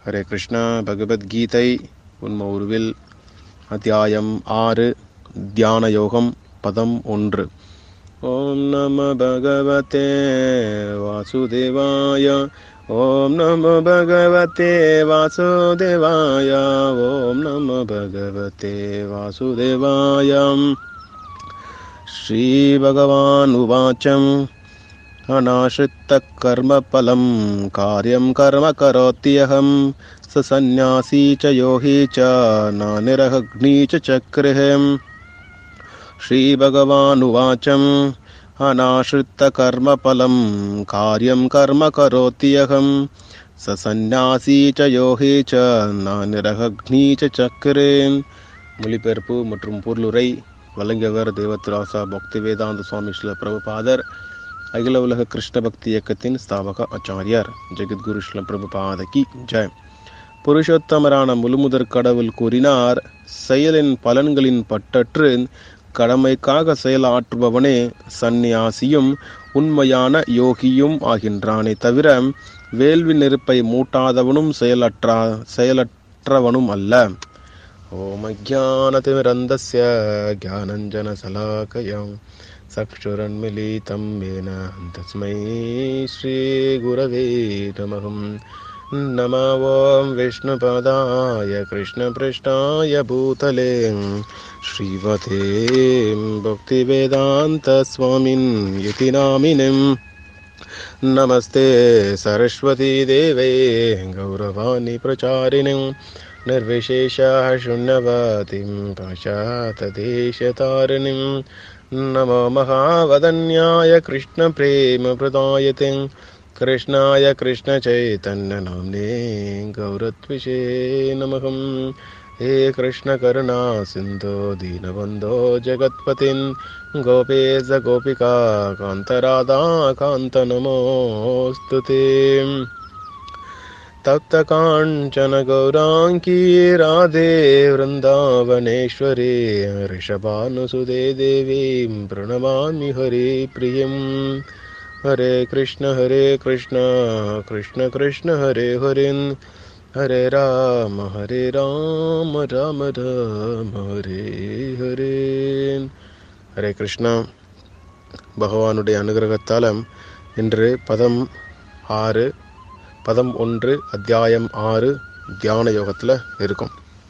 ஹரே கிருஷ்ணா பகவத்கீதை உண்ம உருவில் அத்தியாயம் ஆறு தியான யோகம் பதம் ஒன்று ஓம் நம பகவதே வாசுதேவாய ஓம் நம பகவதே வாசுதேவாய ஓம் நம பகவதே வாசுதேவாயம் श्रीभगवान् उवाचम् अनाश्रितकर्मफलं कार्यं कर्म करोत्यहं स सन्न्यासी च योगी च नानिरहग्नि च चक्रिः श्रीभगवान् उवाचम् अनाश्रितकर्मफलं कार्यं कर्म करोत्यहं स सन्न्यासी च योगी च नानिरहग्नि च चक्रे மொழிபெயர்ப்பு மற்றும் பொருளுரை வழங்கியவர் தேவத்ராசா பக்தி வேதாந்த சுவாமி ஸ்ரீல பிரபுபாதர் அகில உலக கிருஷ்ண பக்தி இயக்கத்தின் ஸ்தாபக ஆச்சாரியார் ஜெகத்குரு ஸ்ரீல பிரபுபாதகி ஜெய் புருஷோத்தமரான முழுமுதற் கடவுள் கூறினார் செயலின் பலன்களின் பட்டற்று கடமைக்காக செயலாற்றுபவனே சந்நியாசியும் உண்மையான யோகியும் ஆகின்றானே தவிர வேள்வி நெருப்பை மூட்டாதவனும் செயலற்றா செயலற்றவனும் அல்ல ॐ अज्ञानतिमिरन्दस्य ज्ञानञ्जनशलाकयं चक्षुरन्मिलितं येन तस्मै श्रीगुरवे नमः नमो ॐ विष्णुपदाय कृष्णपृष्ठाय भूतले श्रीवते भक्तिवेदान्तस्वामिन् इति नामिनिम् नमस्ते सरस्वतीदेवे गौरवाणि प्रचारिणीम् निर्विशेषः शून्यवतिं पाशातदेशतारिणीं नमो महावदन्याय कृष्णप्रेमप्रदायतिं कृष्णाय कृष्णचैतन्यनाम्ने गौरत्विषे नमः हे कृष्णकरुणा सिन्धो दीनबन्धो जगत्पतिन् गोपेश गोपिका कान्तराधा कान्तनमोऽस्तु ते तप्तकाञ्चन गौराङ्की राधे वृन्दावनेश्वरी ऋषभानुसुदे देवीं प्रणमामि हरे प्रियम् हरे कृष्ण हरे कृष्ण कृष्ण कृष्ण हरे हरिन् हरे राम हरे राम राम राम हरे हरे ஹரே கிருஷ்ணா பகவானுடைய அனுகிரகத்தால் இன்று பதம் ஆறு பதம் ஒன்று அத்தியாயம் ஆறு தியான யோகத்தில் இருக்கும்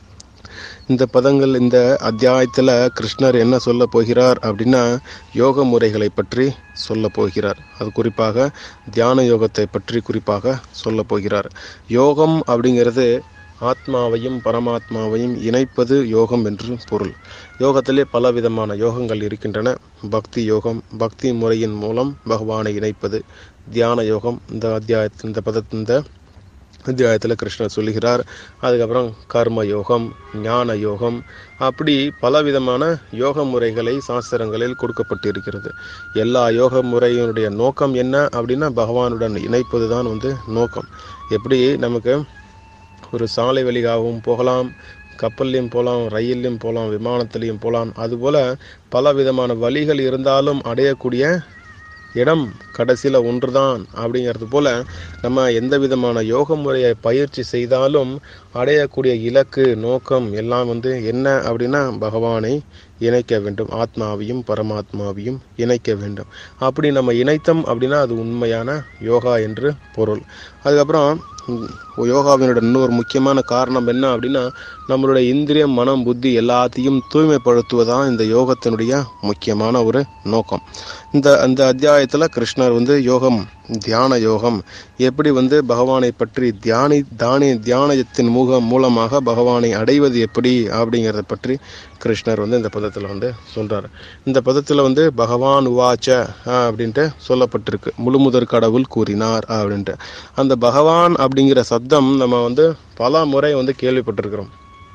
இந்த பதங்கள் இந்த அத்தியாயத்தில் கிருஷ்ணர் என்ன சொல்ல போகிறார் அப்படின்னா யோக முறைகளை பற்றி சொல்ல போகிறார் அது குறிப்பாக தியான யோகத்தை பற்றி குறிப்பாக சொல்ல போகிறார் யோகம் அப்படிங்கிறது ஆத்மாவையும் பரமாத்மாவையும் இணைப்பது யோகம் என்று பொருள் யோகத்திலே பல விதமான யோகங்கள் இருக்கின்றன பக்தி யோகம் பக்தி முறையின் மூலம் பகவானை இணைப்பது தியான யோகம் இந்த அத்தியாயத்தில் இந்த பத இந்த அத்தியாயத்தில் கிருஷ்ணர் சொல்லுகிறார் அதுக்கப்புறம் கர்ம யோகம் ஞான யோகம் அப்படி பலவிதமான யோக முறைகளை சாஸ்திரங்களில் கொடுக்கப்பட்டிருக்கிறது எல்லா யோக முறையினுடைய நோக்கம் என்ன அப்படின்னா பகவானுடன் இணைப்பது தான் வந்து நோக்கம் எப்படி நமக்கு ஒரு சாலை வழியாகவும் போகலாம் கப்பல்லையும் போகலாம் ரயில்லையும் போகலாம் விமானத்திலையும் போகலாம் அதுபோல் பல விதமான வழிகள் இருந்தாலும் அடையக்கூடிய இடம் கடைசியில் ஒன்று தான் அப்படிங்கிறது போல் நம்ம எந்த விதமான யோக முறையை பயிற்சி செய்தாலும் அடையக்கூடிய இலக்கு நோக்கம் எல்லாம் வந்து என்ன அப்படின்னா பகவானை இணைக்க வேண்டும் ஆத்மாவையும் பரமாத்மாவையும் இணைக்க வேண்டும் அப்படி நம்ம இணைத்தோம் அப்படின்னா அது உண்மையான யோகா என்று பொருள் அதுக்கப்புறம் யோகாவினோட இன்னொரு முக்கியமான காரணம் என்ன அப்படின்னா நம்மளுடைய இந்திரியம் மனம் புத்தி எல்லாத்தையும் தூய்மைப்படுத்துவதான் இந்த யோகத்தினுடைய முக்கியமான ஒரு நோக்கம் இந்த அந்த அத்தியாயத்தில் கிருஷ்ணர் வந்து யோகம் தியான யோகம் எப்படி வந்து பகவானை பற்றி தியானி தானி தியானத்தின் முகம் மூலமாக பகவானை அடைவது எப்படி அப்படிங்கிறத பற்றி கிருஷ்ணர் வந்து இந்த பதத்தில் வந்து சொல்கிறார் இந்த பதத்தில் வந்து பகவான் உவாச்ச அப்படின்ட்டு சொல்லப்பட்டிருக்கு முழுமுதற் கடவுள் கூறினார் அப்படின்ட்டு அந்த பகவான் அப்படிங்கிற சப்தம் நம்ம வந்து பல முறை வந்து கேள்விப்பட்டிருக்கிறோம்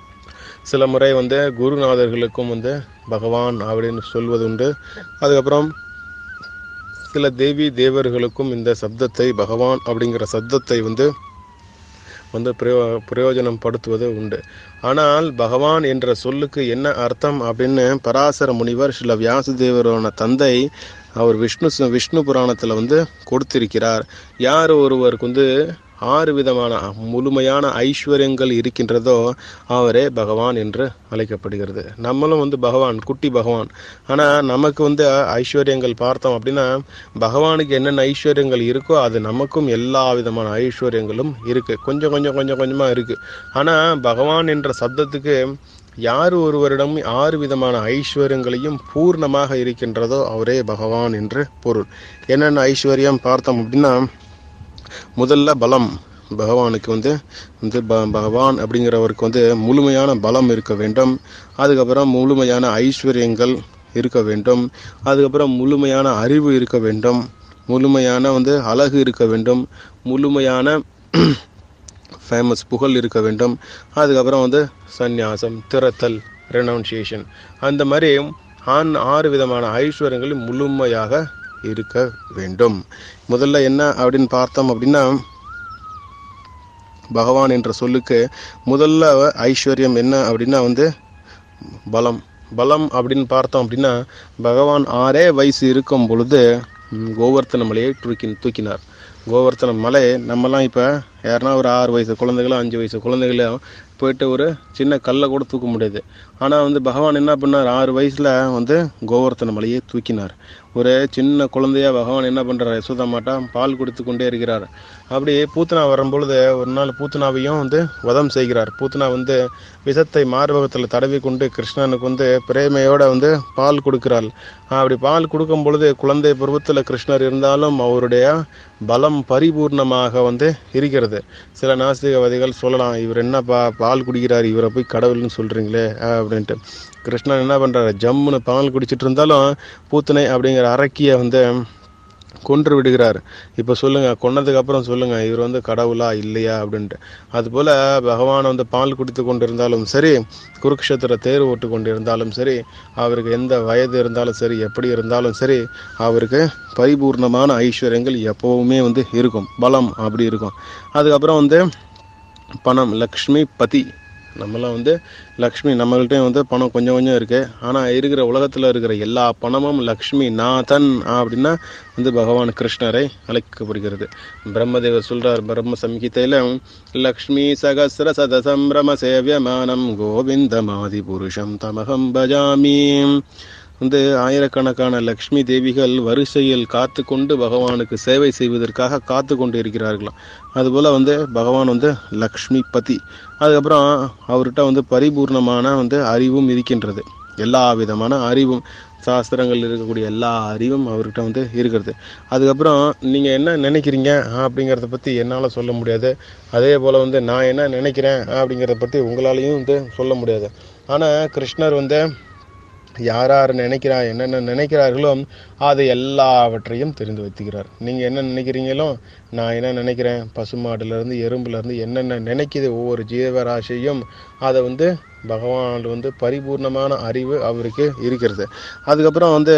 சில முறை வந்து குருநாதர்களுக்கும் வந்து பகவான் அப்படின்னு சொல்வது உண்டு அதுக்கப்புறம் சில தேவி தேவர்களுக்கும் இந்த சப்தத்தை பகவான் அப்படிங்கிற சப்தத்தை வந்து வந்து பிரயோ பிரயோஜனம் படுத்துவது உண்டு ஆனால் பகவான் என்ற சொல்லுக்கு என்ன அர்த்தம் அப்படின்னு பராசர முனிவர் சில வியாசதேவரோட தந்தை அவர் விஷ்ணு ச- விஷ்ணு புராணத்தில் வந்து கொடுத்திருக்கிறார் யார் ஒருவருக்கு வந்து ஆறு விதமான முழுமையான ஐஸ்வர்யங்கள் இருக்கின்றதோ அவரே பகவான் என்று அழைக்கப்படுகிறது நம்மளும் வந்து பகவான் குட்டி பகவான் ஆனால் நமக்கு வந்து ஐஸ்வர்யங்கள் பார்த்தோம் அப்படின்னா பகவானுக்கு என்னென்ன ஐஸ்வர்யங்கள் இருக்கோ அது நமக்கும் எல்லா விதமான ஐஸ்வர்யங்களும் இருக்கு கொஞ்சம் கொஞ்சம் கொஞ்சம் கொஞ்சமாக இருக்கு ஆனால் பகவான் என்ற சப்தத்துக்கு யார் ஒருவரிடம் ஆறு விதமான ஐஸ்வர்யங்களையும் பூர்ணமாக இருக்கின்றதோ அவரே பகவான் என்று பொருள் என்னென்ன ஐஸ்வர்யம் பார்த்தோம் அப்படின்னா முதல்ல பலம் பகவானுக்கு வந்து வந்து ப பகவான் அப்படிங்கிறவருக்கு வந்து முழுமையான பலம் இருக்க வேண்டும் அதுக்கப்புறம் முழுமையான ஐஸ்வர்யங்கள் இருக்க வேண்டும் அதுக்கப்புறம் முழுமையான அறிவு இருக்க வேண்டும் முழுமையான வந்து அழகு இருக்க வேண்டும் முழுமையான ஃபேமஸ் புகழ் இருக்க வேண்டும் அதுக்கப்புறம் வந்து சந்நியாசம் திறத்தல் ரெனவுன்சியேஷன் அந்த மாதிரி ஆண் ஆறு விதமான ஐஸ்வர்யங்கள் முழுமையாக இருக்க வேண்டும் முதல்ல என்ன அப்படின்னு பார்த்தோம் அப்படின்னா பகவான் என்ற சொல்லுக்கு முதல்ல ஐஸ்வர்யம் என்ன அப்படின்னா வந்து பலம் பலம் அப்படின்னு பார்த்தோம் அப்படின்னா பகவான் ஆறே வயசு இருக்கும் பொழுது ம், கோவர்த்தன மலையை தூக்கி தூக்கினார் கோவர்த்தன மலை நம்மலாம் இப்போ யாருன்னா ஒரு ஆறு வயசு குழந்தைகளோ அஞ்சு வயசு குழந்தைகளோ போயிட்டு ஒரு சின்ன கல்லை கூட தூக்க முடியாது ஆனால் வந்து பகவான் என்ன பண்ணார் ஆறு வயசில் வந்து கோவர்த்தன மலையை தூக்கினார் ஒரு சின்ன குழந்தையா பகவான் என்ன பண்ணுறார் யசோதா மாட்டா பால் கொடுத்து கொண்டே இருக்கிறார் அப்படி பூத்தனா வரும்பொழுது ஒரு நாள் பூத்தனாவையும் வந்து வதம் செய்கிறார் பூத்தனா வந்து விஷத்தை மார்பகத்தில் தடவி கொண்டு கிருஷ்ணனுக்கு வந்து பிரேமையோட வந்து பால் கொடுக்கிறாள் அப்படி பால் கொடுக்கும் பொழுது குழந்தை பருவத்தில் கிருஷ்ணர் இருந்தாலும் அவருடைய பலம் பரிபூர்ணமாக வந்து இருக்கிறது சில நாஸ்திகவாதிகள் சொல்லலாம் இவர் என்ன பா பால் குடிக்கிறார் இவரை போய் கடவுள்னு சொல்றீங்களே அப்படின்ட்டு கிருஷ்ணன் என்ன பண்றாரு ஜம்முன்னு பால் குடிச்சிட்டு இருந்தாலும் பூத்தனை அப்படிங்கிற அரக்கியை வந்து கொன்று விடுகிறார் இப்போ சொல்லுங்க கொன்னதுக்கு அப்புறம் சொல்லுங்க இவர் வந்து கடவுளா இல்லையா அப்படின்ட்டு அதுபோல பகவான் வந்து பால் குடித்து கொண்டிருந்தாலும் சரி குருக்ஷேத்திர தேர் ஓட்டு கொண்டிருந்தாலும் சரி அவருக்கு எந்த வயது இருந்தாலும் சரி எப்படி இருந்தாலும் சரி அவருக்கு பரிபூர்ணமான ஐஸ்வர்யங்கள் எப்பவுமே வந்து இருக்கும் பலம் அப்படி இருக்கும் அதுக்கப்புறம் வந்து பணம் லக்ஷ்மி பதி நம்மலாம் வந்து லக்ஷ்மி நம்மள்கிட்டயும் வந்து பணம் கொஞ்சம் கொஞ்சம் இருக்கு ஆனால் இருக்கிற உலகத்தில் இருக்கிற எல்லா பணமும் லக்ஷ்மி நாதன் அப்படின்னா வந்து பகவான் கிருஷ்ணரை அழைக்கப்படுகிறது பிரம்மதேவர் சொல்றார் பிரம்ம சம்ஹிதையில லக்ஷ்மி சகசிர சத சம்பிரம சேவியமானம் கோவிந்தமாதி புருஷம் தமகம் பஜாமி வந்து ஆயிரக்கணக்கான லக்ஷ்மி தேவிகள் வரிசையில் காத்து கொண்டு பகவானுக்கு சேவை செய்வதற்காக காத்து கொண்டு இருக்கிறார்களாம் அதுபோல வந்து பகவான் வந்து லக்ஷ்மி பதி அதுக்கப்புறம் அவர்கிட்ட வந்து பரிபூர்ணமான வந்து அறிவும் இருக்கின்றது எல்லா விதமான அறிவும் சாஸ்திரங்கள் இருக்கக்கூடிய எல்லா அறிவும் அவர்கிட்ட வந்து இருக்கிறது அதுக்கப்புறம் நீங்கள் என்ன நினைக்கிறீங்க அப்படிங்கிறத பற்றி என்னால் சொல்ல முடியாது அதே போல் வந்து நான் என்ன நினைக்கிறேன் அப்படிங்கிறத பற்றி உங்களாலையும் வந்து சொல்ல முடியாது ஆனால் கிருஷ்ணர் வந்து யார் யார் நினைக்கிறா என்னென்ன நினைக்கிறார்களோ அது எல்லாவற்றையும் தெரிந்து வைத்துக்கிறார் நீங்கள் என்ன நினைக்கிறீங்களோ நான் என்ன நினைக்கிறேன் பசுமாடுலேருந்து எறும்புலேருந்து என்னென்ன நினைக்குது ஒவ்வொரு ஜீவராசியும் அதை வந்து பகவான் வந்து பரிபூர்ணமான அறிவு அவருக்கு இருக்கிறது அதுக்கப்புறம் வந்து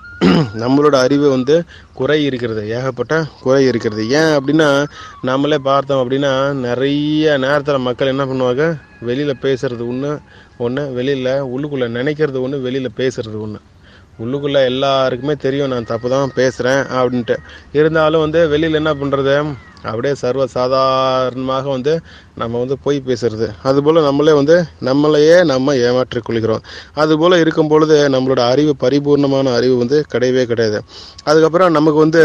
நம்மளோட அறிவு வந்து குறை இருக்கிறது ஏகப்பட்ட குறை இருக்கிறது ஏன் அப்படின்னா நம்மளே பார்த்தோம் அப்படின்னா நிறைய நேரத்தில் மக்கள் என்ன பண்ணுவாங்க வெளியில் பேசுறது ஒன்று ஒன்று வெளியில் உள்ளுக்குள்ளே நினைக்கிறது ஒன்று வெளியில் பேசுறது ஒன்று உள்ளுக்குள்ளே எல்லாருக்குமே தெரியும் நான் தப்பு தான் பேசுகிறேன் அப்படின்ட்டு இருந்தாலும் வந்து வெளியில் என்ன பண்ணுறது அப்படியே சர்வ சாதாரணமாக வந்து நம்ம வந்து பொய் பேசுறது அதுபோல் நம்மளே வந்து நம்மளையே நம்ம ஏமாற்றிக் கொள்கிறோம் அதுபோல் இருக்கும் பொழுது நம்மளோட அறிவு பரிபூர்ணமான அறிவு வந்து கிடையவே கிடையாது அதுக்கப்புறம் நமக்கு வந்து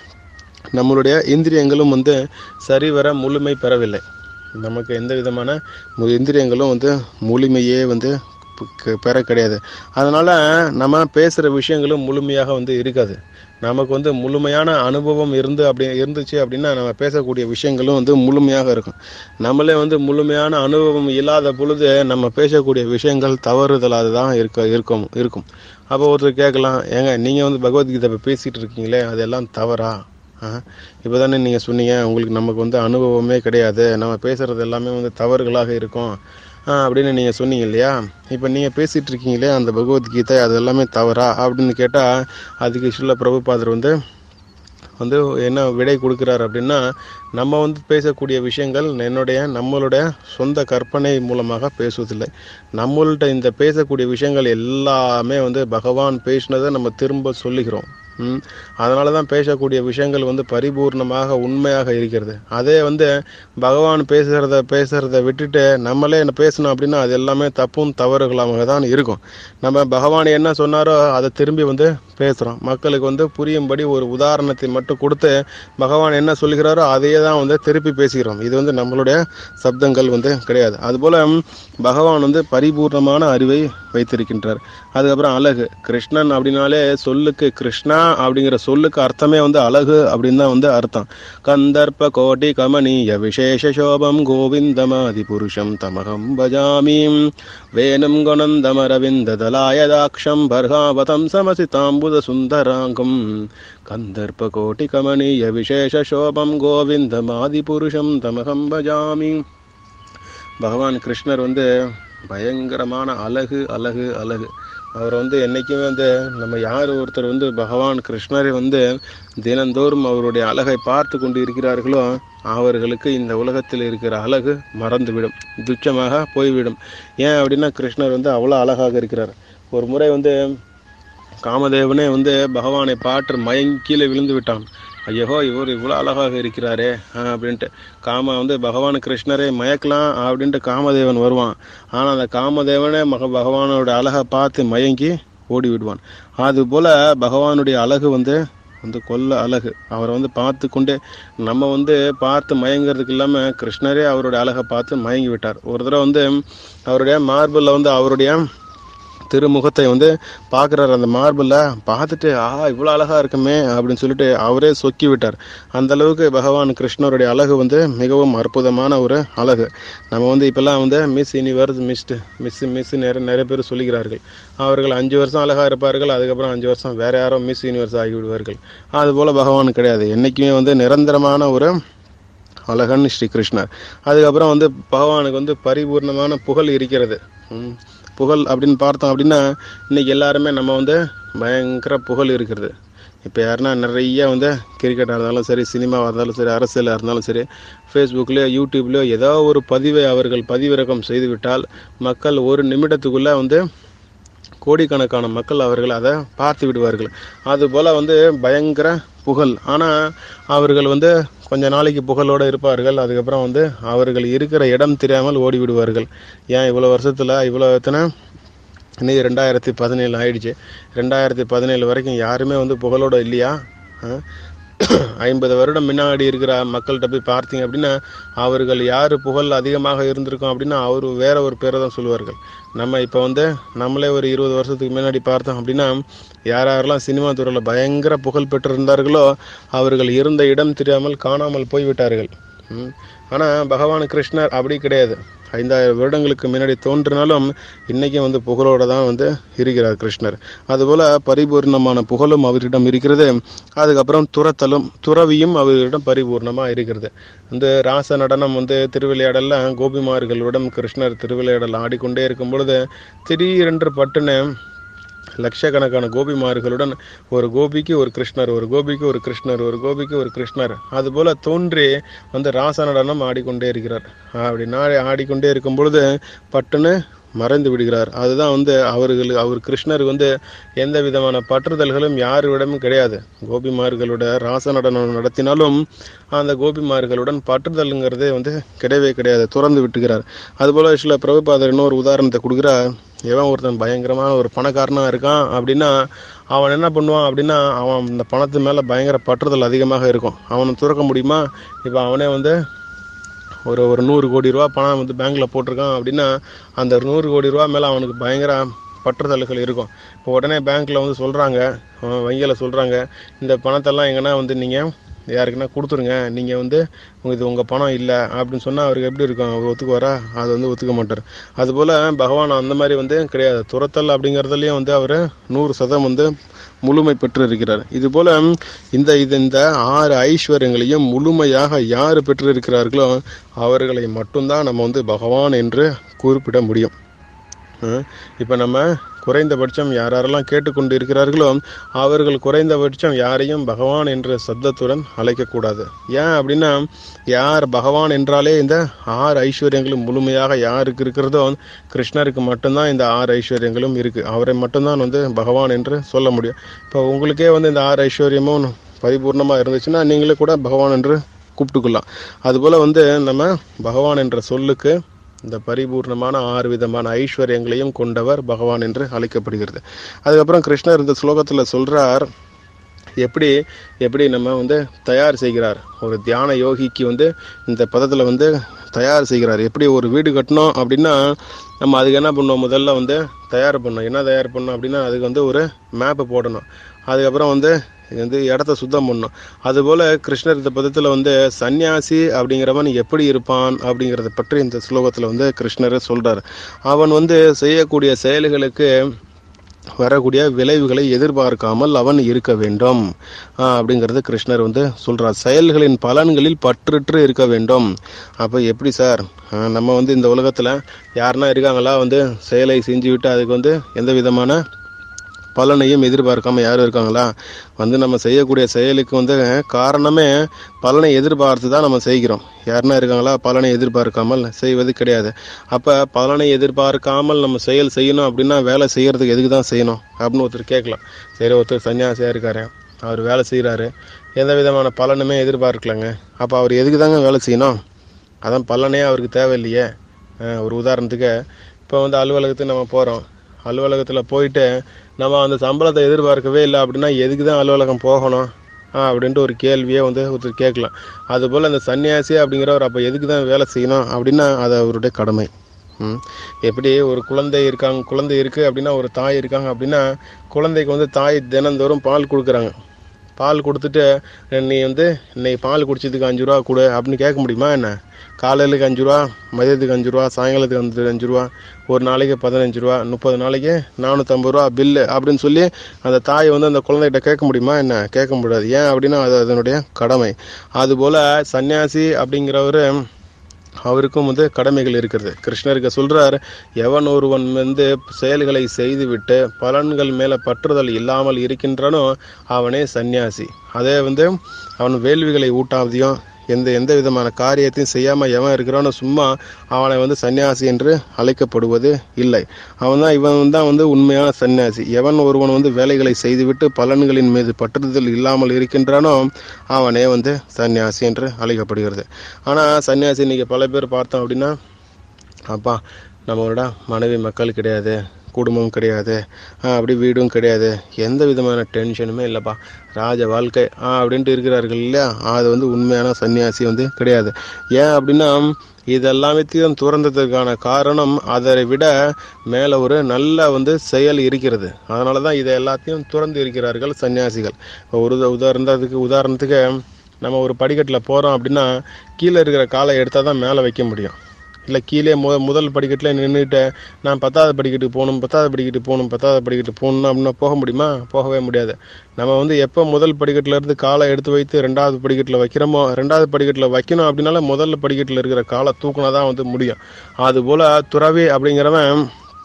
நம்மளுடைய இந்திரியங்களும் வந்து சரிவர முழுமை பெறவில்லை நமக்கு எந்த விதமான மு- இந்திரியங்களும் வந்து முழுமையே வந்து பு- க- பெற கிடையாது அதனால நம்ம பேசுகிற விஷயங்களும் முழுமையாக வந்து இருக்காது நமக்கு வந்து முழுமையான அனுபவம் இருந்து அப்படி இருந்துச்சு அப்படின்னா நம்ம பேசக்கூடிய விஷயங்களும் வந்து முழுமையாக இருக்கும் நம்மளே வந்து முழுமையான அனுபவம் இல்லாத பொழுது நம்ம பேசக்கூடிய விஷயங்கள் தவறுதலாக தான் இருக்க இருக்கும் இருக்கும் அப்போ ஒருத்தர் கேட்கலாம் ஏங்க நீங்கள் வந்து பகவத்கீதை இப்போ பேசிகிட்டு இருக்கீங்களே அதெல்லாம் தவறா இப்போ தானே நீங்கள் சொன்னீங்க உங்களுக்கு நமக்கு வந்து அனுபவமே கிடையாது நம்ம பேசுகிறது எல்லாமே வந்து தவறுகளாக இருக்கும் ஆ, அப்படின்னு நீங்கள் சொன்னீங்க இல்லையா இப்போ நீங்கள் பேசிகிட்டு இருக்கீங்களே அந்த பகவத்கீதை அது எல்லாமே தவறா அப்படின்னு கேட்டால் அதுக்கு சில பிரபுபாதர் வந்து வந்து என்ன விடை கொடுக்குறாரு அப்படின்னா நம்ம வந்து பேசக்கூடிய விஷயங்கள் என்னுடைய நம்மளுடைய சொந்த கற்பனை மூலமாக பேசுவதில்லை நம்மள்ட்ட இந்த பேசக்கூடிய விஷயங்கள் எல்லாமே வந்து பகவான் பேசினதை நம்ம திரும்ப சொல்லுகிறோம் ம் அதனால தான் பேசக்கூடிய விஷயங்கள் வந்து பரிபூர்ணமாக உண்மையாக இருக்கிறது அதே வந்து பகவான் பேசுகிறத பேசுகிறத விட்டுட்டு நம்மளே என்ன பேசணும் அப்படின்னா அது எல்லாமே தப்பும் தவறுகளாக தான் இருக்கும் நம்ம பகவான் என்ன சொன்னாரோ அதை திரும்பி வந்து பேசுகிறோம் மக்களுக்கு வந்து புரியும்படி ஒரு உதாரணத்தை மட்டும் கொடுத்து பகவான் என்ன சொல்கிறாரோ அதையே தான் வந்து திருப்பி பேசுகிறோம் இது வந்து நம்மளுடைய சப்தங்கள் வந்து கிடையாது அதுபோல் பகவான் வந்து பரிபூர்ணமான அறிவை வைத்திருக்கின்றார் அதுக்கப்புறம் அழகு கிருஷ்ணன் அப்படின்னாலே சொல்லுக்கு கிருஷ்ணா அப்படிங்கிற சொல்லுக்கு அர்த்தமே வந்து அழகு அப்படின்னு தான் வந்து அர்த்தம் கந்தர்ப்ப கோட்டி கமனீய விசேஷ சோபம் கோவிந்தமாதி புருஷம் தமகம் பஜாமி வேணும் குணந்தமரவிந்த தலாயதாட்சம் பர்காவதம் சமசிதாம்புத சுந்தராங்கம் கந்தர்ப்ப கோட்டி கமனீய விசேஷ சோபம் கோவிந்தமாதி புருஷம் தமகம் பஜாமி பகவான் கிருஷ்ணர் வந்து பயங்கரமான அழகு அழகு அழகு அவர் வந்து என்றைக்குமே வந்து நம்ம யார் ஒருத்தர் வந்து பகவான் கிருஷ்ணரை வந்து தினந்தோறும் அவருடைய அழகை பார்த்து கொண்டு இருக்கிறார்களோ அவர்களுக்கு இந்த உலகத்தில் இருக்கிற அழகு மறந்துவிடும் துச்சமாக போய்விடும் ஏன் அப்படின்னா கிருஷ்ணர் வந்து அவ்வளோ அழகாக இருக்கிறார் ஒரு முறை வந்து காமதேவனே வந்து பகவானை பாற்று மயங்கி கீழே விழுந்து விட்டான் ஐயோ இவர் இவ்வளோ அழகாக இருக்கிறாரே அப்படின்ட்டு காம வந்து பகவான் கிருஷ்ணரை மயக்கலாம் அப்படின்ட்டு காமதேவன் வருவான் ஆனால் அந்த காமதேவனே மக பகவானோட அழகை பார்த்து மயங்கி ஓடி விடுவான் அதுபோல் பகவானுடைய அழகு வந்து வந்து கொல்ல அழகு அவரை வந்து பார்த்து கொண்டே நம்ம வந்து பார்த்து மயங்கிறதுக்கு இல்லாமல் கிருஷ்ணரே அவருடைய அழகை பார்த்து மயங்கி விட்டார் ஒரு தடவை வந்து அவருடைய மார்பிளில் வந்து அவருடைய திருமுகத்தை வந்து பார்க்குறாரு அந்த மார்பிளில் பார்த்துட்டு ஆஹா இவ்வளோ அழகாக இருக்குமே அப்படின்னு சொல்லிட்டு அவரே சொக்கி விட்டார் அந்த அளவுக்கு பகவான் கிருஷ்ணருடைய அழகு வந்து மிகவும் அற்புதமான ஒரு அழகு நம்ம வந்து இப்போல்லாம் வந்து Miss Universe missed miss miss நிறைய நிறைய பேர் சொல்லுகிறார்கள் அவர்கள் அஞ்சு வருஷம் அழகாக இருப்பார்கள் அதுக்கப்புறம் அஞ்சு வருஷம் வேற யாரோ மிஸ் யூனிவர்ஸ் ஆகிவிடுவார்கள் அதுபோல் பகவான் கிடையாது என்றைக்குமே வந்து நிரந்தரமான ஒரு அழகன் ஸ்ரீ கிருஷ்ணர் அதுக்கப்புறம் வந்து பகவானுக்கு வந்து பரிபூர்ணமான புகழ் இருக்கிறது ம். புகழ் அப்படின்னு பார்த்தோம் அப்படின்னா இன்னைக்கு எல்லாருமே நம்ம வந்து பயங்கர புகழ் இருக்கிறது இப்போ யாருன்னா நிறைய வந்து கிரிக்கெட்டாக இருந்தாலும் சரி சினிமாவாக இருந்தாலும் சரி அரசியலாக இருந்தாலும் சரி ஃபேஸ்புக்லேயோ யூடியூப்லேயோ ஏதோ ஒரு பதிவை அவர்கள் பதிவிறக்கம் செய்துவிட்டால் மக்கள் ஒரு நிமிடத்துக்குள்ளே வந்து கோடிக்கணக்கான மக்கள் அவர்கள் அதை பார்த்து விடுவார்கள் அதுபோல் வந்து பயங்கர புகழ் ஆனால் அவர்கள் வந்து கொஞ்ச நாளைக்கு புகழோடு இருப்பார்கள் அதுக்கப்புறம் வந்து அவர்கள் இருக்கிற இடம் தெரியாமல் ஓடி விடுவார்கள் ஏன் இவ்வளோ வருஷத்தில் இவ்வளோ எத்தனை இன்னைக்கு ரெண்டாயிரத்தி பதினேழு ஆயிடுச்சு ரெண்டாயிரத்தி பதினேழு வரைக்கும் யாருமே வந்து புகழோட இல்லையா ஆ? ஐம்பது வருடம் முன்னாடி இருக்கிற மக்கள்கிட்ட போய் பார்த்தீங்க அப்படின்னா அவர்கள் யார் புகழ் அதிகமாக இருந்திருக்கோம் அப்படின்னா அவர் வேற ஒரு பேரை தான் சொல்லுவார்கள் நம்ம இப்போ வந்து நம்மளே ஒரு இருபது வருஷத்துக்கு முன்னாடி பார்த்தோம் அப்படின்னா யார் யாரெல்லாம் சினிமா துறையில் பயங்கர புகழ் பெற்றிருந்தார்களோ அவர்கள் இருந்த இடம் தெரியாமல் காணாமல் போய்விட்டார்கள் ம். ஆனால் பகவான் கிருஷ்ணர் அப்படி கிடையாது ஐந்தாயிரம் வருடங்களுக்கு முன்னாடி தோன்றினாலும் இன்னைக்கும் வந்து புகழோட தான் வந்து இருக்கிறார் கிருஷ்ணர் அதுபோல பரிபூர்ணமான புகழும் அவரிடம் இருக்கிறது அதுக்கப்புறம் துரத்தலும் துறவியும் அவரிடம் பரிபூர்ணமாக இருக்கிறது இந்த ராச நடனம் வந்து திருவிளையாடல்ல கோபிமார்களுடன் கிருஷ்ணர் திருவிளையாடல் ஆடிக்கொண்டே இருக்கும் பொழுது திடீரென்று பட்டுன்னு லட்சக்கணக்கான கோபிமார்களுடன் ஒரு கோபிக்கு ஒரு கிருஷ்ணர் ஒரு கோபிக்கு ஒரு கிருஷ்ணர் ஒரு கோபிக்கு ஒரு கிருஷ்ணர் அதுபோல தோன்றி வந்து ராச நடனம் ஆடிக்கொண்டே இருக்கிறார் அப்படி நாடி ஆடிக்கொண்டே இருக்கும் பொழுது பட்டுன்னு மறைந்து விடுகிறார் அதுதான் வந்து அவர்கள் அவர் கிருஷ்ணர் வந்து எந்த விதமான பற்றுதல்களும் யாரிடமும் கிடையாது கோபிமார்களோட ராச நடனம் நடத்தினாலும் அந்த கோபிமார்களுடன் பற்றுதலுங்கிறதே வந்து கிடையவே கிடையாது துறந்து விட்டுகிறார் அதுபோல சில பிரபுபாதர் இன்னொரு உதாரணத்தை கொடுக்குறார் எவன் ஒருத்தன் பயங்கரமான ஒரு பணக்காரனா இருக்கான் அப்படின்னா அவன் என்ன பண்ணுவான் அப்படின்னா அவன் இந்த பணத்து மேல பயங்கர பற்றுதல் அதிகமாக இருக்கும் அவனை துறக்க முடியுமா இப்போ அவனே வந்து ஒரு ஒரு நூறு கோடி ரூபா பணம் வந்து பேங்க்ல போட்டிருக்கான் அப்படின்னா அந்த நூறு கோடி ரூபா மேல அவனுக்கு பயங்கர பற்றுதல்கள் இருக்கும் இப்போ உடனே பேங்க்ல வந்து சொல்றாங்க அஹ் வங்கியில சொல்றாங்க இந்த பணத்தெல்லாம் எங்கன்னா வந்து நீங்க யாருக்குன்னா கொடுத்துருங்க நீங்க வந்து உங்க இது உங்க பணம் இல்லை அப்படின்னு சொன்னா அவருக்கு எப்படி இருக்கும் அவர் ஒத்துக்குவாரா அது வந்து ஒத்துக்க மாட்டார் அதுபோல பகவான் அந்த மாதிரி வந்து கிடையாது துரத்தல் அப்படிங்கிறதுலயும் வந்து அவர் நூறு சதம் வந்து முழுமை பெற்று இருக்கிறார் இது போல இந்த இது இந்த ஆறு ஐஸ்வர்யங்களையும் முழுமையாக யார் பெற்று இருக்கிறார்களோ அவர்களை மட்டும்தான் நம்ம வந்து பகவான் என்று குறிப்பிட முடியும் இப்போ நம்ம குறைந்தபட்சம் யார் யாரெல்லாம் கேட்டுக்கொண்டு இருக்கிறார்களோ அவர்கள் குறைந்தபட்சம் யாரையும் பகவான் என்ற சப்தத்துடன் அழைக்கக்கூடாது ஏன் அப்படின்னா யார் பகவான் என்றாலே இந்த ஆறு ஐஸ்வர்யங்களும் முழுமையாக யாருக்கு இருக்கிறதோ கிருஷ்ணருக்கு மட்டும்தான் இந்த ஆறு ஐஸ்வர்யங்களும் இருக்கு அவரை மட்டும்தான் வந்து பகவான் என்று சொல்ல முடியும் இப்போ உங்களுக்கே வந்து இந்த ஆறு ஐஸ்வர்யமும் பரிபூர்ணமாக இருந்துச்சுன்னா நீங்களே கூட பகவான் என்று கூப்பிட்டுக்கலாம் அதுபோல் வந்து நம்ம பகவான் என்ற சொல்லுக்கு இந்த பரிபூர்ணமான ஆறு விதமான ஐஸ்வர்யங்களையும் கொண்டவர் பகவான் என்று அழைக்கப்படுகிறது அதுக்கப்புறம் கிருஷ்ணர் இந்த ஸ்லோகத்தில் சொல்றார் எப்படி எப்படி நம்ம வந்து தயார் செய்கிறார் ஒரு தியான யோகிக்கு வந்து இந்த பதத்தில் வந்து தயார் செய்கிறார் எப்படி ஒரு வீடு கட்டணும் அப்படின்னா நம்ம அதுக்கு என்ன பண்ணோம் முதல்ல வந்து தயார் பண்ணோம் என்ன தயார் பண்ணோம் அப்படின்னா அதுக்கு வந்து ஒரு மேப்பு போடணும் அதுக்கப்புறம் வந்து இது வந்து இடத்த சுத்தம் பண்ணணும் அதுபோல் கிருஷ்ணர் இந்த பதத்தில் வந்து சந்நியாசி அப்படிங்கிறவன் எப்படி இருப்பான் அப்படிங்கிறத பற்றி இந்த ஸ்லோகத்தில் வந்து கிருஷ்ணர் சொல்கிறார் அவன் வந்து செய்யக்கூடிய செயல்களுக்கு வரக்கூடிய விளைவுகளை எதிர்பார்க்காமல் அவன் இருக்க வேண்டும் ஆஹ் அப்படிங்கிறது கிருஷ்ணர் வந்து சொல்றார் செயல்களின் பலன்களில் பற்றுற்று இருக்க வேண்டும் அப்போ எப்படி சார் ஆஹ் நம்ம வந்து இந்த உலகத்தில் யாருன்னா இருக்காங்களா வந்து செயலை செஞ்சு விட்டு அதுக்கு வந்து எந்த விதமான பலனையும் எதிர்பார்க்காம யாரும் இருக்காங்களா வந்து நம்ம செய்யக்கூடிய செயலுக்கு வந்து காரணமே பலனை எதிர்பார்த்து தான் நம்ம செய்கிறோம் யாருன்னா இருக்காங்களா பலனை எதிர்பார்க்காமல் செய்வது கிடையாது அப்போ பலனை எதிர்பார்க்காமல் நம்ம செயல் செய்யணும் அப்படின்னா வேலை செய்யறதுக்கு எதுக்கு தான் செய்யணும் அப்படின்னு ஒருத்தர் கேட்கலாம் சரி ஒருத்தர் சன்னியாசியாக இருக்காரு அவர் வேலை செய்கிறாரு எந்த விதமான பலனுமே எதிர்பார்க்கலங்க அப்போ அவர் எதுக்கு தாங்க வேலை செய்யணும் அதான் பலனே அவருக்கு தேவையில்லையே அஹ் ஒரு உதாரணத்துக்கு இப்போ வந்து அலுவலகத்துக்கு நம்ம போகிறோம் அலுவலகத்தில் போயிட்டு நம்ம அந்த சம்பளத்தை எதிர்பார்க்கவே இல்லை அப்படின்னா எதுக்கு தான் அலுவலகம் போகணும் ஆ அப்படின்ட்டு ஒரு கேள்வியே வந்து ஒருத்தர் கேட்கலாம் அதுபோல் அந்த சன்னியாசி அப்படிங்கிறவர் அப்போ எதுக்கு தான் வேலை செய்யணும் அப்படின்னா அது அவருடைய கடமை ம். எப்படி ஒரு குழந்தை இருக்காங்க குழந்தை இருக்குது அப்படின்னா ஒரு தாய் இருக்காங்க அப்படின்னா குழந்தைக்கு வந்து தாய் தினந்தோறும் பால் கொடுக்குறாங்க பால் கொடுத்துட்டு நீ வந்து இன்னைக்கு பால் குடிச்சதுக்கு அஞ்சு ரூபா கொடு அப்படின்னு கேட்க முடியுமா என்ன காலையிலுக்கு அஞ்சு ரூபா மதியத்துக்கு அஞ்சு ரூபா சாயங்காலத்துக்கு அஞ்சு அஞ்சு ரூபா ஒரு நாளைக்கு பதினஞ்சு ரூபா முப்பது நாளைக்கு நானூற்றம்பது ரூபா பில்லு அப்படின்னு சொல்லி அந்த தாய் வந்து அந்த குழந்தைகிட்ட கேட்க முடியுமா என்ன கேட்க முடியாது ஏன் அப்படின்னா அது அதனுடைய கடமை அதுபோல் சன்னியாசி அப்படிங்கிறவர் அவருக்கும் வந்து கடமைகள் இருக்கிறது கிருஷ்ணருக்கு சொல்றார் எவன் ஒருவன் வந்து செயல்களை செய்துவிட்டு பலன்கள் மேல பற்றுதல் இல்லாமல் இருக்கின்றனோ அவனே சந்நியாசி அதே வந்து அவன் வேள்விகளை ஊட்டாவதையும் எந்த எந்த விதமான காரியத்தையும் செய்யாம எவன் இருக்கிறானோ சும்மா அவனை வந்து சன்னியாசி என்று அழைக்கப்படுவது இல்லை அவன் தான் இவன் தான் வந்து உண்மையான சன்னியாசி எவன் ஒருவன் வந்து வேலைகளை செய்துவிட்டு பலன்களின் மீது பற்றுதல் இல்லாமல் இருக்கின்றானோ அவனே வந்து சன்னியாசி என்று அழைக்கப்படுகிறது ஆனால் சன்னியாசி இன்னைக்கு பல பேர் பார்த்தோம் அப்படின்னா அப்பா நம்மளோட மனைவி மக்கள் கிடையாது குடும்பம் கிடையாது ஆ, அப்படி வீடும் கிடையாது எந்த விதமான டென்ஷனுமே இல்லைப்பா ராஜ வாழ்க்கை ஆ அப்படின்ட்டு இருக்கிறார்கள் இல்லையா அது வந்து உண்மையான சன்னியாசி வந்து கிடையாது ஏன் அப்படின்னா இதெல்லாமத்தையும் துறந்ததுக்கான காரணம் அதை விட மேலே ஒரு நல்ல வந்து செயல் இருக்கிறது அதனால தான் இதை எல்லாத்தையும் துறந்து இருக்கிறார்கள் சன்னியாசிகள் இப்போ ஒரு உத- உதாரணத்துக்கு உதாரணத்துக்கு நம்ம ஒரு படிக்கட்டில் போகிறோம் அப்படின்னா கீழே இருக்கிற காலை எடுத்தால் தான் மேலே வைக்க முடியும் இல்லை கீழே முத முதல் படிக்கட்டில் நின்றுட்டு நான் பத்தாவது படிக்கட்டுக்கு போகணும் பத்தாவது படிக்கட்டு போகணும் பத்தாவது படிக்கட்டு போகணும் அப்படின்னா போக முடியுமா போகவே முடியாது நம்ம வந்து எப்போ முதல் படிக்கட்டுல இருந்து காலை எடுத்து வைத்து ரெண்டாவது படிக்கட்டில் வைக்கிறோமோ ரெண்டாவது படிக்கட்டில் வைக்கணும் அப்படின்னால முதல்ல படிக்கட்டில் இருக்கிற காலை தூக்கினா தான் வந்து முடியும் அதுபோல் துறவி அப்படிங்கிறவன்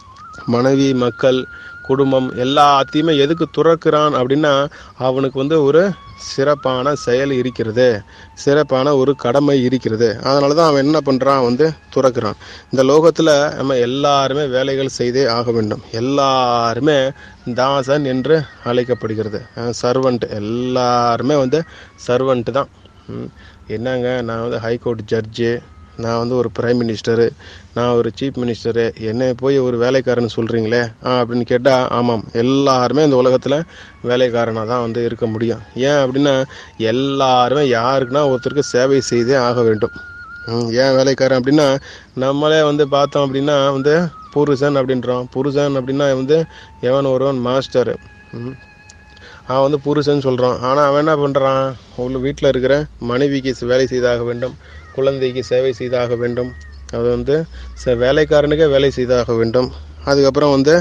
மனைவி மக்கள் குடும்பம் எல்லாத்தையுமே எதுக்கு துறக்கிறான் அப்படின்னா அவனுக்கு வந்து ஒரு சிறப்பான செயல் இருக்கிறது சிறப்பான ஒரு கடமை இருக்கிறது அதனால தான் அவன் என்ன பண்ணுறான் வந்து துறக்கிறான் இந்த லோகத்தில் நம்ம எல்லாருமே வேலைகள் செய்தே ஆக வேண்டும் எல்லாருமே தாசன் என்று அழைக்கப்படுகிறது சர்வன்ட் எல்லாருமே வந்து சர்வன்ட் தான் ம். என்னங்க நான் வந்து ஹைகோர்ட் ஜட்ஜு நான் வந்து ஒரு பிரைம் மினிஸ்டரு நான் ஒரு சீஃப் மினிஸ்டரு என்னை போய் ஒரு வேலைக்காரன் சொல்கிறீங்களே ஆ அப்படின்னு கேட்டால் ஆமாம் எல்லாருமே இந்த உலகத்தில் வேலைக்காரனாக தான் வந்து இருக்க முடியும் ஏன் அப்படின்னா எல்லாருமே யாருக்குன்னா ஒருத்தருக்கு சேவை செய்தே ஆக வேண்டும் ம், ஏன் வேலைக்காரன் அப்படின்னா நம்மளே வந்து பார்த்தோம் அப்படின்னா வந்து புருஷன் அப்படின்றோம் புருஷன் அப்படின்னா வந்து எவன் ஒருவன் மாஸ்டரு ம் அவன் வந்து புருஷன் சொல்கிறான் ஆனால் அவன் என்ன பண்ணுறான் உள்ள வீட்டில் இருக்கிற மனைவிக்கு ச- வேலை செய்தாக வேண்டும் குழந்தைக்கு சேவை செய்தாக வேண்டும் அது வந்து ச- வேலைக்காரனுக்கே வேலை செய்தாக வேண்டும் அதுக்கப்புறம் வந்து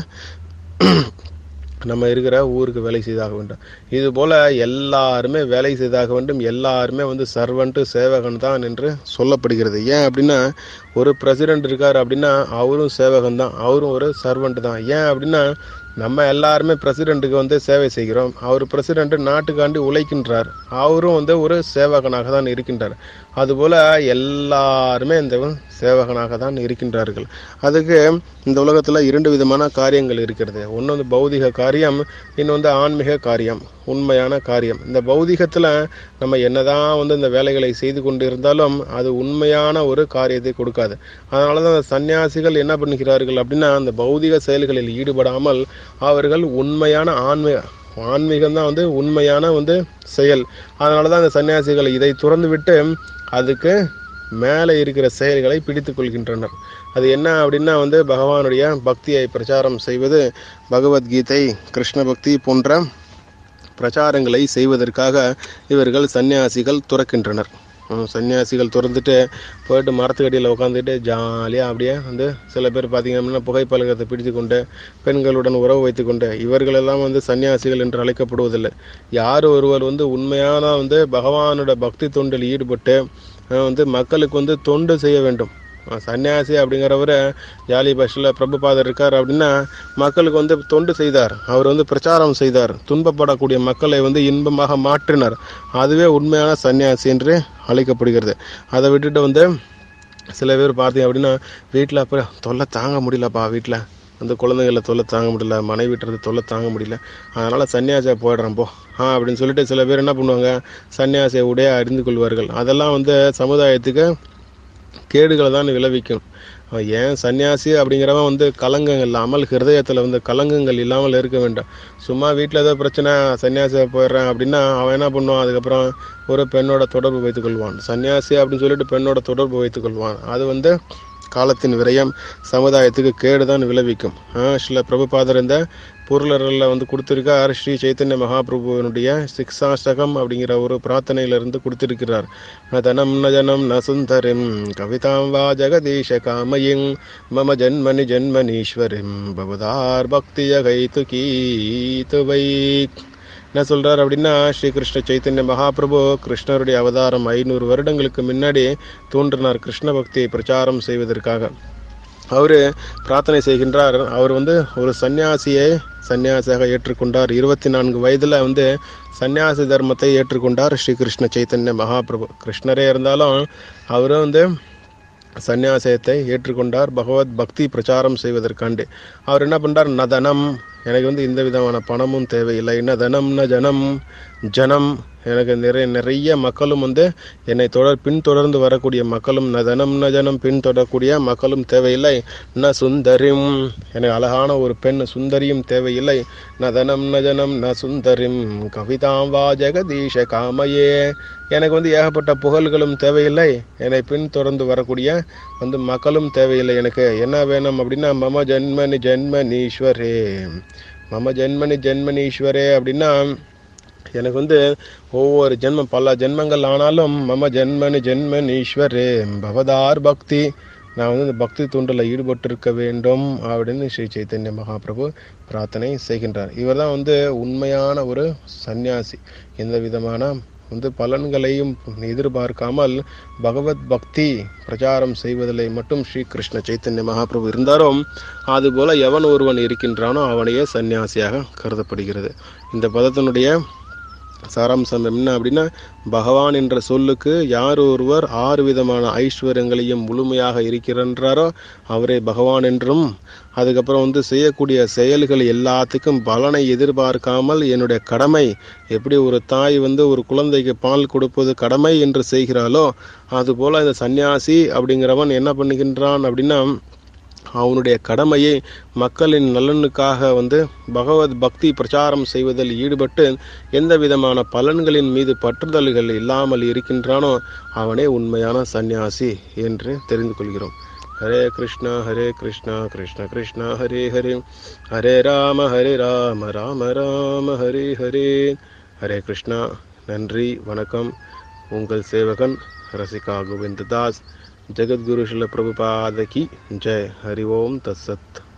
நம்ம இருக்கிற ஊருக்கு வேலை செய்தாக வேண்டும் இது போல எல்லாருமே வேலை செய்தாக வேண்டும் எல்லாருமே வந்து சர்வன்ட்டு சேவகன் தான் என்று சொல்லப்படுகிறது ஏன் அப்படின்னா ஒரு பிரசிடென்ட் இருக்கார் அப்படின்னா அவரும் சேவகன் தான் அவரும் ஒரு சர்வன்ட் தான் ஏன் அப்படின்னா நம்ம எல்லாருமே பிரசிடெண்ட்டுக்கு வந்து சேவை செய்கிறோம் அவர் பிரசிடெண்ட் நாட்டுக்காண்டி உழைக்கின்றார் அவரும் வந்து ஒரு சேவகனாக தான் இருக்கின்றார் அதுபோல எல்லாருமே இந்த சேவகனாக தான் இருக்கின்றார்கள் அதுக்கு இந்த உலகத்தில் இரண்டு விதமான காரியங்கள் இருக்கிறது ஒன்று வந்து பௌதிக காரியம் இன்னும் வந்து ஆன்மீக காரியம் உண்மையான காரியம் இந்த பௌதிகத்தில் நம்ம என்னதான் வந்து இந்த வேலைகளை செய்து கொண்டு இருந்தாலும் அது உண்மையான ஒரு காரியத்தை கொடுக்காது அதனால தான் அந்த சன்னியாசிகள் என்ன பண்ணுகிறார்கள் அப்படின்னா அந்த பௌதிக செயல்களில் ஈடுபடாமல் அவர்கள் உண்மையான ஆன்மீக ஆன்மீகம் தான் வந்து உண்மையான வந்து செயல் அதனால தான் அந்த சன்னியாசிகள் இதை துறந்து விட்டு அதுக்கு மேலே இருக்கிற செயல்களை பிடித்துக் கொள்கின்றனர் அது என்ன அப்படின்னா வந்து பகவானுடைய பக்தியை பிரச்சாரம் செய்வது பகவத்கீதை கிருஷ்ண பக்தி போன்ற பிரச்சாரங்களை செய்வதற்காக இவர்கள் சன்னியாசிகள் துறக்கின்றனர் ஹம், சன்னியாசிகள் துறந்துட்டு போயிட்டு மரத்துக்கடியில் உட்காந்துட்டு ஜாலியாக அப்படியே வந்து சில பேர் பார்த்தீங்க அப்படின்னா புகைப்பழக்கத்தை பிடித்து கொண்டு பெண்களுடன் உறவு வைத்துக்கொண்டு இவர்களெல்லாம் வந்து சன்னியாசிகள் என்று அழைக்கப்படுவதில்லை யார் ஒருவர் வந்து உண்மையான வந்து பகவானோட பக்தி தொண்டில் ஈடுபட்டு அஹ், வந்து மக்களுக்கு வந்து தொண்டு செய்ய வேண்டும் அஹ், சன்னியாசி அப்படிங்கிறவர் ஜாலி பஸ்ஸில் பிரபுபாதர் இருக்கார் அப்படின்னா மக்களுக்கு வந்து தொண்டு செய்தார் அவர் வந்து பிரச்சாரம் செய்தார் துன்பப்படக்கூடிய மக்களை வந்து இன்பமாக மாற்றினார் அதுவே உண்மையான சன்னியாசி என்று அழைக்கப்படுகிறது அதை விட்டுட்டு வந்து சில பேர் பார்த்தீங்க அப்படின்னா வீட்டில் அப்புறம் தொல்லை தாங்க முடியலப்பா வீட்டில் வந்து குழந்தைங்கள தொல்லை தாங்க முடியல மனைவி விட்டுறது தொல்லை தாங்க முடியல அதனால் சன்னியாசியாக போயிடுறேன் போ ஆ அப்படின்னு சொல்லிட்டு சில பேர் என்ன பண்ணுவாங்க சன்னியாசியை உடைய அறிந்து கொள்வார்கள் அதெல்லாம் வந்து சமுதாயத்துக்கு கேடுகளை தான் விளைவிக்கும் அவன் ஏன் சன்னியாசி அப்படிங்கிறவன் வந்து கலங்கங்கள் இல்லாமல் ஹிருதயத்தில் வந்து கலங்கங்கள் இல்லாமல் இருக்க வேண்டும் சும்மா வீட்டில் ஏதோ பிரச்சனை சன்னியாசியாக போயிடுறேன் அப்படின்னா அவன் என்ன பண்ணுவான் அதுக்கப்புறம் ஒரு பெண்ணோட தொடர்பு வைத்துக் கொள்வான் சன்னியாசி அப்படின்னு சொல்லிட்டு பெண்ணோட தொடர்பு வைத்துக் கொள்வான் அது வந்து காலத்தின் விரயம் சமுதாயத்துக்கு கேடு தான் விளைவிக்கும் ஆ, சில பிரபுபாதர் இந்த பொருளரில் வந்து கொடுத்திருக்கார் ஸ்ரீ சைத்தன்ய மகாபிரபுவினுடைய சிக்ஷாஷ்டகம் அப்படிங்கிற ஒரு பிரார்த்தனையிலிருந்து கொடுத்திருக்கிறார் ந தனம் ந ஜனம் ந சுந்தரிம் கவிதாம் வா ஜெகதீஷ காமயிங் மம ஜன்மனி ஜன்மனீஸ்வரிம் பவதார் பக்திய கைத்து கீத்து வை என்ன சொல்றார் அப்படின்னா ஸ்ரீ கிருஷ்ண சைத்தன்ய மகாபிரபு கிருஷ்ணருடைய அவதாரம் ஐநூறு வருடங்களுக்கு முன்னாடி தோன்றினார் கிருஷ்ண பக்தியை பிரச்சாரம் செய்வதற்காக அவர் பிரார்த்தனை செய்கின்றார் அவர் வந்து ஒரு சன்னியாசியை சன்னியாசியாக ஏற்றுக்கொண்டார் இருபத்தி நான்கு வயதில் வந்து சன்னியாசி தர்மத்தை ஏற்றுக்கொண்டார் ஸ்ரீ கிருஷ்ண சைத்தன்ய மகாபிரபு கிருஷ்ணரே இருந்தாலும் அவரும் வந்து சந்நியாசத்தை ஏற்றுக்கொண்டார் பகவத் பக்தி பிரச்சாரம் செய்வதற்காண்டு அவர் என்ன பண்றார் நதனம் எனக்கு வந்து இந்த விதமான பணமும் தேவையில்லை ந தனம் ந ஜனம் ஜனம் எனக்கு நிறைய நிறைய மக்களும் வந்து என்னை தொடர் பின்தொடர்ந்து வரக்கூடிய மக்களும் ந தனம் ந ஜனம் பின்தொடரக்கூடிய மக்களும் தேவையில்லை ந சுந்தரிம் எனக்கு அழகான ஒரு பெண் சுந்தரியும் தேவையில்லை ந தனம் ந ஜனம் ந சுந்தரிம் கவிதாம் வா ஜெகதீஷ காமையே எனக்கு வந்து ஏகப்பட்ட புகழ்களும் தேவையில்லை என்னை பின்தொடர்ந்து வரக்கூடிய வந்து மக்களும் தேவையில்லை எனக்கு என்ன வேணும் அப்படின்னா மம ஜென்மனி ஜென்மனீஸ்வரே மம ஜென்மனி ஜென்மனீஸ்வரே அப்படின்னா எனக்கு வந்து ஒவ்வொரு ஜென்மம் பல ஜென்மங்கள் ஆனாலும் மம ஜென்மனி ஜென்மனீஸ்வரே பவதார் பக்தி நான் வந்து இந்த பக்தி தொண்டில் ஈடுபட்டிருக்க வேண்டும் அப்படின்னு ஸ்ரீ சைத்தன்ய மகாபிரபு பிரார்த்தனை செய்கின்றார் இவர் தான் வந்து உண்மையான ஒரு சந்நியாசி எந்த விதமான வந்து பலன்களையும் எதிர்பார்க்காமல் பகவத் பக்தி பிரச்சாரம் செய்வதில் மட்டும் ஸ்ரீ கிருஷ்ண சைத்தன்ய மகாபிரபு இருந்தாலும் அதுபோல எவன் ஒருவன் இருக்கின்றானோ அவனையே சந்நியாசியாக கருதப்படுகிறது இந்த பதத்தினுடைய சாராம்சம் என்ன அப்படின்னா பகவான் என்ற சொல்லுக்கு யார் ஒருவர் ஆறு விதமான ஐஸ்வர்யங்களையும் முழுமையாக இருக்கின்றாரோ அவரே பகவான் என்றும் அதுக்கப்புறம் வந்து செய்யக்கூடிய செயல்கள் எல்லாத்துக்கும் பலனை எதிர்பார்க்காமல் என்னுடைய கடமை எப்படி ஒரு தாய் வந்து ஒரு குழந்தைக்கு பால் கொடுப்பது கடமை என்று செய்கிறாளோ அதுபோல இந்த சந்நியாசி அப்படிங்கிறவன் என்ன பண்ணுகின்றான் அப்படின்னா அவனுடைய கடமையை மக்களின் நலனுக்காக வந்து பகவத் பக்தி பிரச்சாரம் செய்வதில் ஈடுபட்டு எந்த விதமான பலன்களின் மீது பற்றுதல்கள் இல்லாமல் இருக்கின்றானோ அவனே உண்மையான சந்நியாசி என்று தெரிந்து கொள்கிறோம் ஹரே கிருஷ்ணா ஹரே கிருஷ்ணா கிருஷ்ண கிருஷ்ணா ஹரே ஹரே ஹரே ராம ஹரே ராம ராம ராம ஹரே ஹரே ஹரே கிருஷ்ணா நன்றி வணக்கம் உங்கள் சேவகன் ரசிகா கோவிந்ததாஸ் जगद्गुरु शिल प्रभुपाद की जय हरि ओम तत्सत